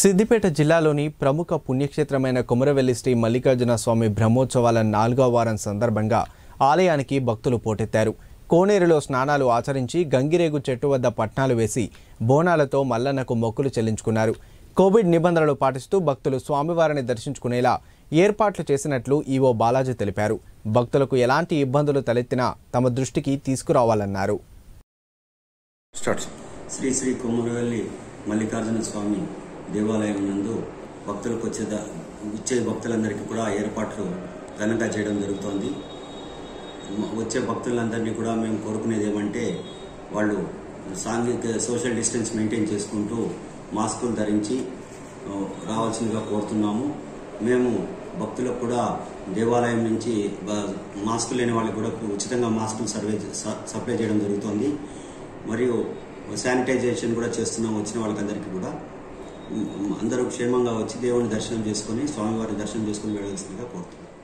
సిద్దిపేట జిల్లాలోని ప్రముఖ పుణ్యక్షేత్రమైన కుమరవెల్లి శ్రీ మల్లికార్జున స్వామి బ్రహ్మోత్సవాల నాలుగో వారం సందర్భంగా ఆలయానికి భక్తులు పోటెత్తారు కోనేరులో స్నానాలు ఆచరించి గంగిరేగు చెట్టు వద్ద పట్నాలు వేసి బోనాలతో మల్లన్నకు మొక్కులు చెల్లించుకున్నారు కోవిడ్ నిబంధనలు పాటిస్తూ భక్తులు స్వామివారిని దర్శించుకునేలా ఏర్పాట్లు చేసినట్లు ఈవో బాలాజీ తెలిపారు భక్తులకు ఎలాంటి ఇబ్బందులు తలెత్తినా తమ దృష్టికి తీసుకురావాలన్నారు స్టార్ట్ శ్రీ శ్రీ కొమ్మరవెల్లి మల్లికార్జున స్వామి దేవాలయం నందు భక్తులకు వచ్చే ద- వచ్చే భక్తులందరికీ కూడా ఏర్పాట్లు ఘనంగా చేయడం జరుగుతోంది మ- వచ్చే భక్తులందరినీ కూడా మేము కోరుకునేది ఏమంటే వాళ్ళు సాంఘిక సోషల్ డిస్టెన్స్ మెయింటైన్ చేసుకుంటూ మాస్కులు ధరించి ఆ, రావాల్సిందిగా కోరుతున్నాము మేము భక్తులకు కూడా దేవాలయం నుంచి బ- మాస్కులు లేని వాళ్ళకి కూడా ఉచితంగా మాస్కులు సర్వే స- సప్లై చేయడం జరుగుతోంది మరియు శానిటైజేషన్ కూడా చేస్తున్నాం వచ్చిన వాళ్ళకందరికీ కూడా ఉమ్, అందరూ క్షేమంగా వచ్చి దేవుని దర్శనం చేసుకొని స్వామివారి దర్శనం చేసుకుని వెళ్ళవలసిందిగా కోరుతున్నాం